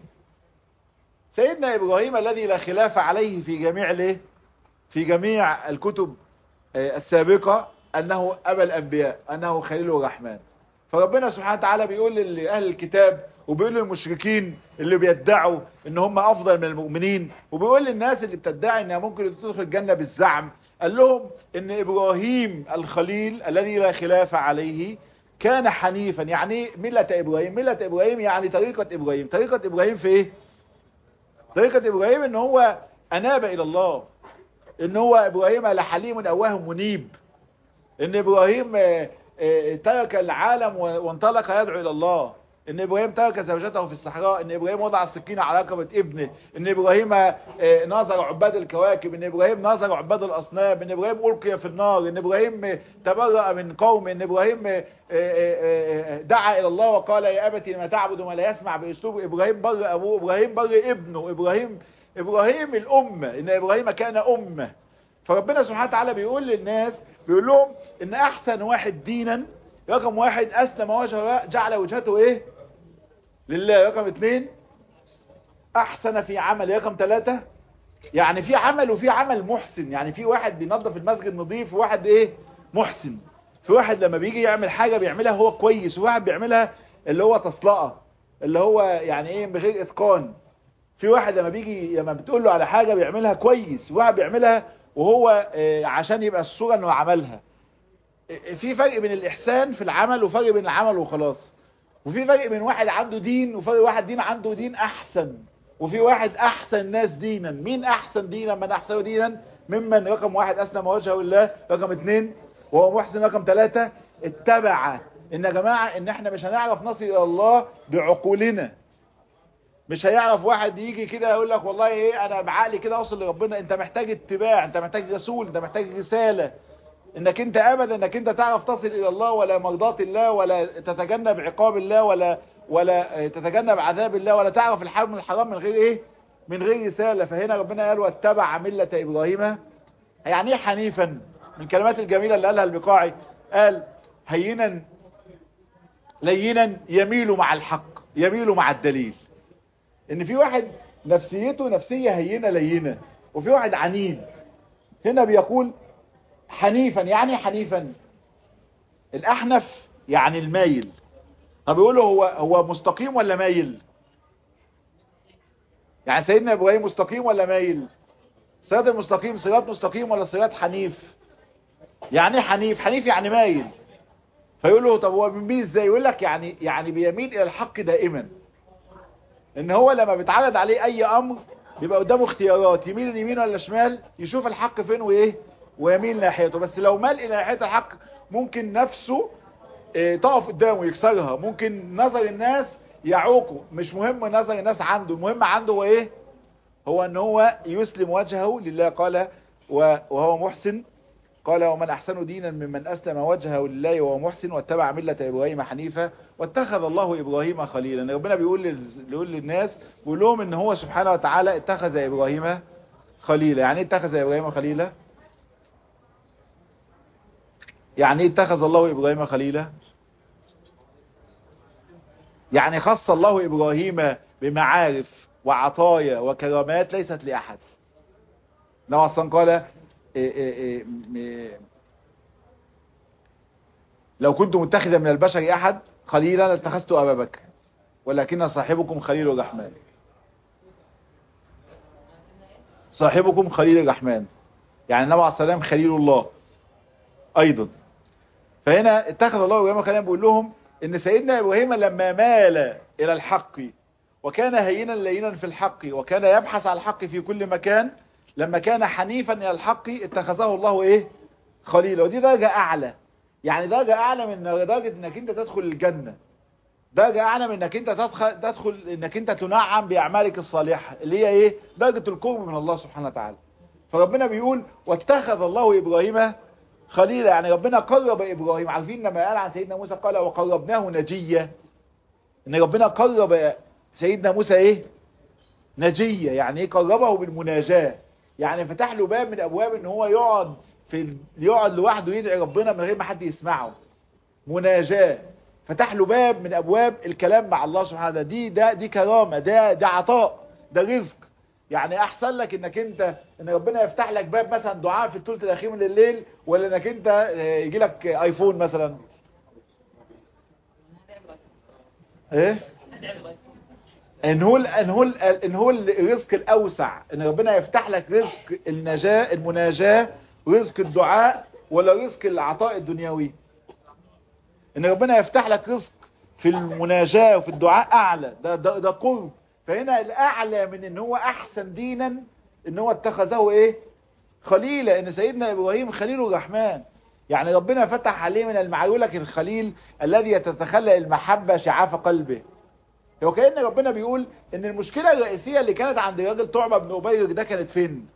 سيدنا ابراهيم الذي لا خلاف عليه في جميع الايه في جميع الكتب السابقة انه ابا الانبياء انه خليل الرحمن فربنا سبحانه وتعالى بيقول لأهل الكتاب وبيقول للمشركين اللي بيدعوا ان هم افضل من المؤمنين وبيقول للناس اللي بتدعي انها ممكن تدخل الجنة بالزعم قال لهم ان ابراهيم الخليل الذي لا خلاف عليه كان حنيفا يعني ملة ابراهيم ملة ابراهيم يعني طريقة ابراهيم طريقة ابراهيم في ايه طريقة ابراهيم ان هو اناب الى الله ان هو ابراهيم لحليم اواه منيب ان ابراهيم ترك العالم وانطلق يدعو الى الله ان ابراهيم ترك زوجته في الصحراء ان ابراهيم وضع السكين على رقبة ابنه ان ابراهيم ناظر عباد الكواكب ان ابراهيم ناظر عباد الاصنام ان ابراهيم القي في النار ان ابراهيم تبرأ من قوم ان ابراهيم دعا الى الله وقال يا ابتي لما تعبد ما لا يسمع باسلوب ابراهيم بر ابوه ابراهيم بر ابنه ابراهيم ابراهيم الامة ان ابراهيم كان امة فربنا سبحانه وتعالى بيقول للناس بيقول لهم ان احسن واحد دينا رقم واحد اسلم وجهه جعل وجهته ايه لله رقم اثنين احسن في عمل رقم ثلاثة يعني في عمل وفي عمل محسن يعني في واحد بينظف المسجد نظيف وواحد ايه محسن في واحد لما بيجي يعمل حاجة بيعملها هو كويس وواحد بيعملها اللي هو تصلقة اللي هو يعني ايه بغير اتقان في واحد لما بيجي لما بتقول له على حاجة بيعملها كويس وواحد بيعملها وهو عشان يبقى الصورة انه عملها في فرق بين الاحسان في العمل وفرق بين العمل وخلاص وفي فرق بين واحد عنده دين وفرق واحد دين عنده دين احسن وفي واحد احسن الناس دينا مين احسن دينا من احسن دينا ممن رقم واحد اسلم وجهه لله رقم اثنين وهو محسن رقم ثلاثة اتبع ان يا جماعة ان احنا مش هنعرف نصل الى الله بعقولنا مش هيعرف واحد يجي كده يقول لك والله ايه انا بعقلي كده اوصل لربنا انت محتاج اتباع انت محتاج رسول انت محتاج رسالة انك انت ابدا انك انت تعرف تصل الى الله ولا مرضات الله ولا تتجنب عقاب الله ولا ولا تتجنب عذاب الله ولا تعرف الحرام من الحرام من غير ايه من غير رسالة فهنا ربنا قال واتبع ملة ابراهيم يعني ايه حنيفا من الكلمات الجميلة اللي قالها البقاعي قال هينا لينا يميل مع الحق يميل مع الدليل ان في واحد نفسيته نفسية هينة لينة وفي واحد عنيد هنا بيقول حنيفا يعني حنيفا الاحنف يعني المايل طب يقول له هو هو مستقيم ولا مايل يعني سيدنا ابراهيم مستقيم ولا مايل صراط المستقيم صراط مستقيم ولا صراط حنيف يعني حنيف حنيف يعني مايل فيقول له طب هو بيميل ازاي يقول لك يعني يعني بيميل الى الحق دائما ان هو لما بيتعرض عليه اي امر بيبقى قدامه اختيارات يميل يمين ولا شمال يشوف الحق فين وايه ويميل ناحيته بس لو مال الى ناحيه الحق ممكن نفسه اه تقف قدامه يكسرها ممكن نظر الناس يعوقه مش مهم نظر الناس عنده المهم عنده هو ايه هو ان هو يسلم وجهه لله قال وهو محسن قال ومن احسن دينا ممن اسلم وجهه لله وهو محسن واتبع ملة ابراهيم حنيفا واتخذ الله ابراهيم خليلا ربنا بيقول بيقول للناس بيقول لهم ان هو سبحانه وتعالى اتخذ ابراهيم خليلا يعني ايه اتخذ ابراهيم خليلا يعني ايه اتخذ الله ابراهيم خليلا يعني خص الله ابراهيم بمعارف وعطايا وكرامات ليست لاحد نوع اصلا قال إيه إيه إيه لو كنت متخذا من البشر احد خليلا لاتخذت ابا بكر ولكن صاحبكم خليل الرحمن صاحبكم خليل الرحمن يعني النبي عليه السلام خليل الله ايضا فهنا اتخذ الله ابراهيم خليلا بيقول لهم ان سيدنا ابراهيم لما مال الى الحق وكان هينا لينا في الحق وكان يبحث عن الحق في كل مكان لما كان حنيفا الى الحق اتخذه الله ايه خليلا ودي درجة اعلى يعني درجة اعلى من درجة انك انت تدخل الجنة درجة اعلى من انك انت تدخل, تدخل انك انت تنعم باعمالك الصالحة اللي هي ايه درجة القرب من الله سبحانه وتعالى فربنا بيقول واتخذ الله ابراهيم خليلا يعني ربنا قرب ابراهيم عارفين لما قال عن سيدنا موسى قال وقربناه نجيا ان ربنا قرب سيدنا موسى ايه نجية يعني ايه قربه بالمناجاة يعني فتح له باب من ابواب ان هو يقعد في ال... يقعد لوحده يدعي ربنا من غير ما حد يسمعه مناجاة فتح له باب من ابواب الكلام مع الله سبحانه وتعالى دي ده دي كرامة ده ده عطاء ده رزق يعني احسن لك انك انت ان ربنا يفتح لك باب مثلا دعاء في الثلث الاخير من الليل ولا انك انت يجي لك ايفون مثلا ايه ان هو ان هو ان هو الرزق الاوسع ان ربنا يفتح لك رزق النجاة المناجاة رزق الدعاء ولا رزق العطاء الدنيوي ان ربنا يفتح لك رزق في المناجاة وفي الدعاء اعلى ده ده, ده قرب فهنا الاعلى من ان هو احسن دينا ان هو اتخذه ايه خليلا ان سيدنا ابراهيم خليل الرحمن يعني ربنا فتح عليه من المعلول لك الخليل الذي يتتخلى المحبة شعاف قلبه هو كأن ربنا بيقول ان المشكلة الرئيسية اللي كانت عند الراجل طعمة بن أبيرك ده كانت فين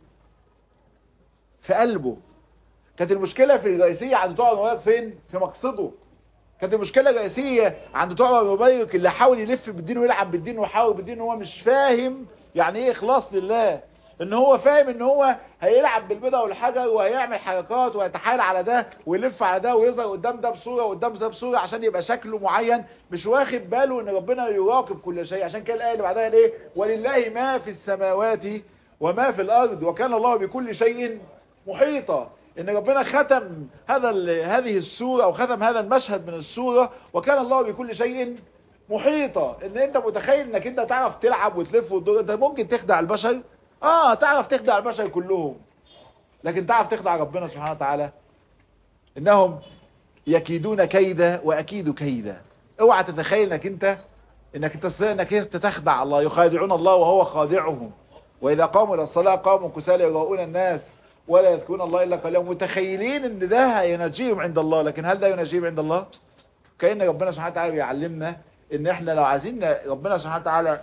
في قلبه كانت المشكلة في الرئيسية عند طعمة بن أبيرك فين في مقصده كانت المشكلة الرئيسية عند طعمة بن أبيرك اللي حاول يلف بالدين ويلعب بالدين ويحاول بالدين وهو مش فاهم يعني ايه اخلاص لله ان هو فاهم ان هو هيلعب بالبيضة والحجر وهيعمل حركات ويتحايل على ده ويلف على ده ويظهر قدام ده بصورة وقدام ده بصورة عشان يبقى شكله معين مش واخد باله ان ربنا يراقب كل شيء عشان كده الآية اللي بعدها ايه ولله ما في السماوات وما في الارض وكان الله بكل شيء محيطا ان ربنا ختم هذا هذه السورة او ختم هذا المشهد من السورة وكان الله بكل شيء محيطا ان انت متخيل انك انت تعرف تلعب وتلف وتدور انت ممكن تخدع البشر اه تعرف تخدع البشر كلهم لكن تعرف تخدع ربنا سبحانه وتعالى انهم يكيدون كيدا واكيد كيدا اوعى تتخيل انك انت انك تستطيع انك انت تخدع الله يخادعون الله وهو خادعهم واذا قاموا الى الصلاه قاموا كسالى يراؤون الناس ولا يذكرون الله الا قليلا متخيلين ان ده ينجيهم عند الله لكن هل ده ينجيهم عند الله كأن ربنا سبحانه وتعالى بيعلمنا ان احنا لو عايزين ربنا سبحانه وتعالى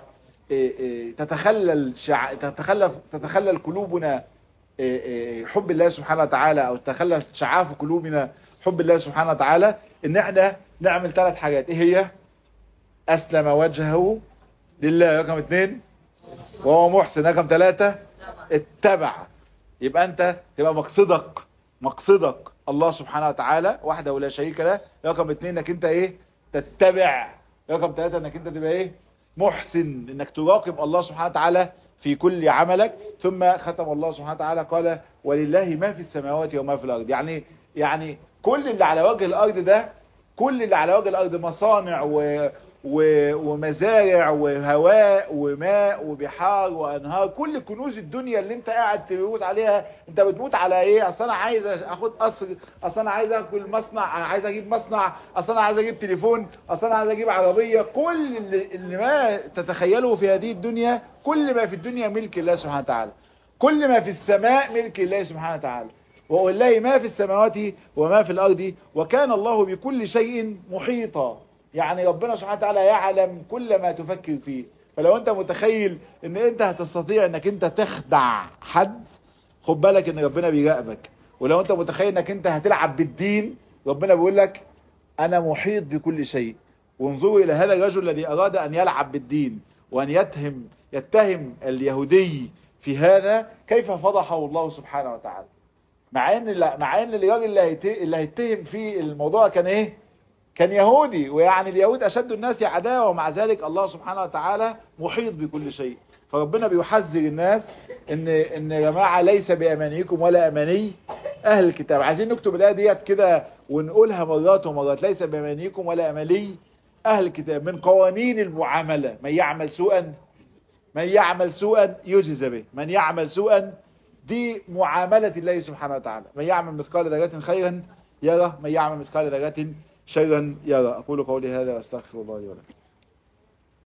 تتخلل شع... تتخلف تتخلل قلوبنا حب الله سبحانه وتعالى او تتخلل شعاف قلوبنا حب الله سبحانه وتعالى ان احنا نعمل ثلاث حاجات ايه هي اسلم وجهه لله رقم اثنين وهو محسن رقم ثلاثة اتبع يبقى انت تبقى مقصدك مقصدك الله سبحانه وتعالى وحده ولا شريك له رقم اثنين انك انت ايه تتبع رقم ثلاثة انك انت تبقى ايه محسن انك تراقب الله سبحانه وتعالى في كل عملك ثم ختم الله سبحانه وتعالى قال ولله ما في السماوات وما في الارض يعني يعني كل اللي على وجه الارض ده كل اللي على وجه الارض مصانع و و ومزارع وهواء وماء وبحار وانهار كل كنوز الدنيا اللي انت قاعد تموت عليها انت بتموت على ايه اصل انا عايز اخد قصر اصل انا عايز اكل مصنع انا عايز اجيب مصنع اصل انا عايز اجيب تليفون اصل انا عايز اجيب عربية كل اللي, اللي ما تتخيله في هذه الدنيا كل ما في الدنيا ملك الله سبحانه وتعالى كل ما في السماء ملك الله سبحانه وتعالى ولله ما في السماوات وما في الارض وكان الله بكل شيء محيطا يعني ربنا سبحانه وتعالى يعلم كل ما تفكر فيه فلو انت متخيل ان انت هتستطيع انك انت تخدع حد خد بالك ان ربنا بيراقبك ولو انت متخيل انك انت هتلعب بالدين ربنا بيقول لك انا محيط بكل شيء وانظروا الى هذا الرجل الذي اراد ان يلعب بالدين وان يتهم يتهم اليهودي في هذا كيف فضحه الله سبحانه وتعالى مع ان مع ان الراجل اللي هيتهم في الموضوع كان ايه كان يهودي ويعني اليهود أشد الناس عداوة ومع ذلك الله سبحانه وتعالى محيط بكل شيء فربنا بيحذر الناس ان ان يا جماعه ليس بامانيكم ولا اماني اهل الكتاب عايزين نكتب الايه ديت كده ونقولها مرات ومرات ليس بامانيكم ولا اماني اهل الكتاب من قوانين المعامله من يعمل سوءا من يعمل سوءا يجزى به من يعمل سوءا دي معامله الله سبحانه وتعالى من يعمل مثقال ذره خيرا يرى من يعمل مثقال ذره شيئا يرى أقول قولي هذا وأستغفر الله لي ولكم